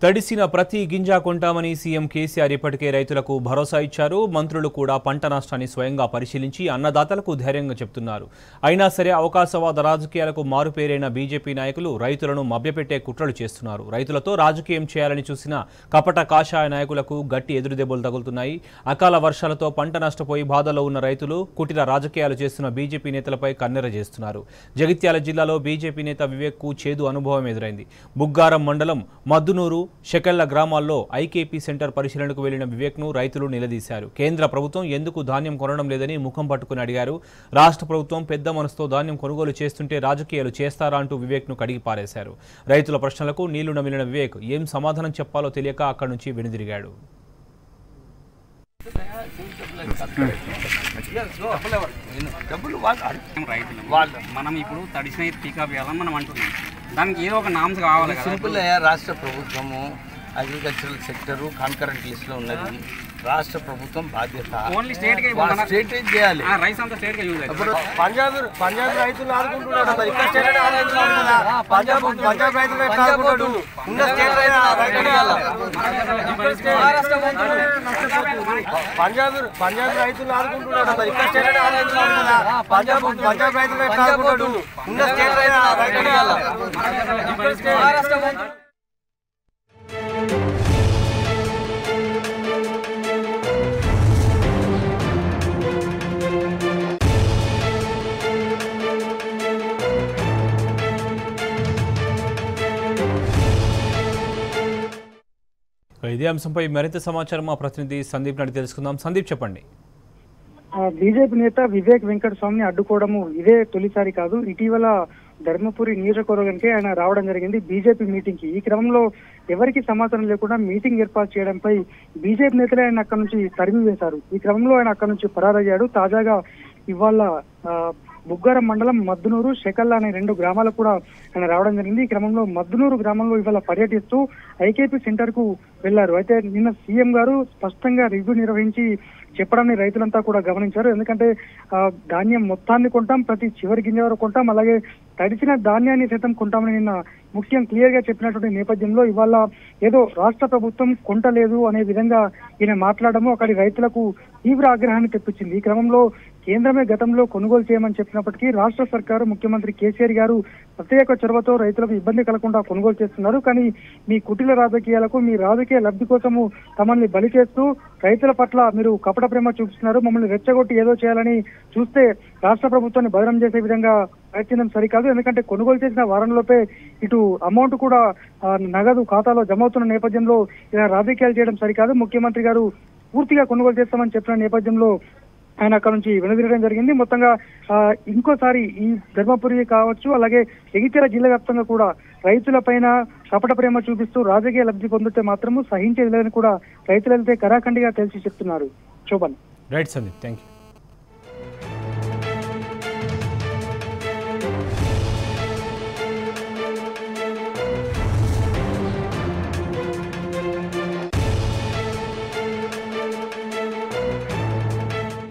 తడిసిన ప్రతి గింజ కొంటామని సీఎం కేసీఆర్ ఇప్పటికే రైతులకు భరోసా ఇచ్చారు మంత్రులు కూడా పంట నష్టాన్ని స్వయంగా పరిశీలించి అన్నదాతలకు ధైర్యంగా చెప్తున్నారు అయినా సరే అవకాశవాద రాజకీయాలకు మారుపేరైన బీజేపీ నాయకులు రైతులను మభ్యపెట్టే కుట్రలు చేస్తున్నారు రైతులతో రాజకీయం చేయాలని చూసిన కపట కాషాయ నాయకులకు గట్టి ఎదురుదెబ్బలు తగులుతున్నాయి అకాల వర్షాలతో పంట నష్టపోయి బాధలో ఉన్న రైతులు కుటిల రాజకీయాలు చేస్తున్న బీజేపీ నేతలపై కన్నెర చేస్తున్నారు జగిత్యాల జిల్లాలో బీజేపీ నేత వివేక్కు చేదు అనుభవం ఎదురైంది బుగ్గారం మండలం మద్దునూరు షెకెళ్ల గ్రామాల్లో ఐకేపీ సెంటర్ పరిశీలనకు వెళ్లిన వివేక్ను రైతులు నిలదీశారు కేంద్ర ప్రభుత్వం ఎందుకు ధాన్యం కొనడం లేదని ముఖం పట్టుకుని అడిగారు రాష్ట్ర ప్రభుత్వం పెద్ద మనసుతో ధాన్యం కొనుగోలు చేస్తుంటే రాజకీయాలు చేస్తారా అంటూ వివేక్ను కడిగి పారేశారు రైతుల ప్రశ్నలకు నీళ్లు నమిలిన వివేక్ ఏం సమాధానం చెప్పాలో తెలియక అక్కడి నుంచి వెనుదిరిగాడు డబ్బులు వాళ్ళు మేము రైతులు మనం ఇప్పుడు తడిసిన టీకా వేయాలని మనం అంటున్నాం దానికి ఏదో ఒక నామ్స్ కావాలి కదా సింపుల్ అయ్యా రాష్ట్ర ప్రభుత్వము అగ్రికల్చరల్ సెక్టర్ కాన్కరెంట్ లిస్ట్ లో ఉన్నది రాష్ట్ర ప్రభుత్వం బాధ్యత ఓన్లీ స్టేట్ గా వాళ్ళు స్టేట్ చేయాలి రైస్ అంతా స్టేట్ గా యూజ్ అవుతుంది ఇప్పుడు పంజాబ్ పంజాబ్ రైతులు ఆదుకుంటున్నాడు మరి ఇక్కడ స్టేట్ ఆదుకుంటున్నాడు కదా పంజాబ్ పంజాబ్ రైతులు ఎట్లా ఆదుకుంటాడు ఉన్న స్టేట్ రైతులు పంజాబ్ పంజాబ్ రైతులు ఆదుకుంటున్నాడు మరి ఇక్కడ స్టేట్ ఆదుకుంటున్నాడు కదా పంజాబ్ పంజాబ్ రైతులు ఎట్లా ఆదుకుంటాడు ఉన్న స్టేట్ రైతులు ఇదే అంశంపై మరింత సమాచారం మా ప్రతినిధి సందీప్ నడి తెలుసుకుందాం సందీప్ చెప్పండి ఆ, బీజేపీ నేత వివేక్ వెంకట స్వామిని అడ్డుకోవడము ఇదే తొలిసారి కాదు ఇటీవల ధర్మపురి నియోజకవర్గానికి ఆయన రావడం జరిగింది బీజేపీ మీటింగ్ కి ఈ క్రమంలో ఎవరికి సమాచారం లేకుండా మీటింగ్ ఏర్పాటు చేయడంపై బీజేపీ నేతలే ఆయన అక్కడ నుంచి తరిమి వేశారు ఈ క్రమంలో ఆయన అక్కడ నుంచి పరారయ్యాడు తాజాగా ఇవాళ ఆ, బుగ్గారం మండలం మద్దునూరు షెకల్లా అనే రెండు గ్రామాలకు కూడా ఆయన రావడం జరిగింది ఈ క్రమంలో మద్దునూరు గ్రామంలో ఇవాళ పర్యటిస్తూ ఐకేపీ సెంటర్ కు వెళ్లారు అయితే నిన్న సీఎం గారు స్పష్టంగా రివ్యూ నిర్వహించి చెప్పడాన్ని రైతులంతా కూడా గమనించారు ఎందుకంటే ఆ, ధాన్యం మొత్తాన్ని కొంటాం ప్రతి చివరి గింజ వరకు కొంటాం అలాగే తడిసిన ధాన్యాన్ని సైతం కొంటామని నిన్న ముఖ్యం క్లియర్ గా చెప్పినటువంటి నేపథ్యంలో ఇవాళ ఏదో రాష్ట్ర ప్రభుత్వం కొంటలేదు అనే విధంగా ఈయన మాట్లాడము అక్కడి రైతులకు తీవ్ర ఆగ్రహాన్ని తెప్పించింది ఈ క్రమంలో కేంద్రమే గతంలో కొనుగోలు చేయమని చెప్పినప్పటికీ రాష్ట్ర సర్కారు ముఖ్యమంత్రి కేసీఆర్ గారు ప్రత్యేక చొరవతో రైతులకు ఇబ్బంది కలగకుండా కొనుగోలు చేస్తున్నారు కానీ మీ కుటిల రాజకీయాలకు మీ రాజకీయ లబ్ధి కోసము తమల్ని బలి చేస్తూ రైతుల పట్ల మీరు కపట ప్రేమ చూపిస్తున్నారు మమ్మల్ని రెచ్చగొట్టి ఏదో చేయాలని చూస్తే రాష్ట్ర ప్రభుత్వాన్ని బదనం చేసే విధంగా ప్రయత్నం సరికాదు ఎందుకంటే కొనుగోలు చేసిన వారంలోపే ఇటు అమౌంట్ కూడా ఆ, నగదు ఖాతాలో జమ అవుతున్న నేపథ్యంలో ఇలా రాజకీయాలు చేయడం సరికాదు ముఖ్యమంత్రి గారు పూర్తిగా కొనుగోలు చేస్తామని చెప్పిన నేపథ్యంలో ఆయన అక్కడ నుంచి వెనుదిరగడం జరిగింది మొత్తంగా ఆ, ఇంకోసారి ఈ ధర్మపురి కావచ్చు అలాగే జగిత్యాల జిల్లా వ్యాప్తంగా కూడా రైతుల పైన కపట ప్రేమ చూపిస్తూ రాజకీయ లబ్ధి పొందితే మాత్రము సహించేది లేదని కూడా రైతులైతే కరాఖండిగా తెలిసి చెప్తున్నారు Shobhan right Sandeep thank you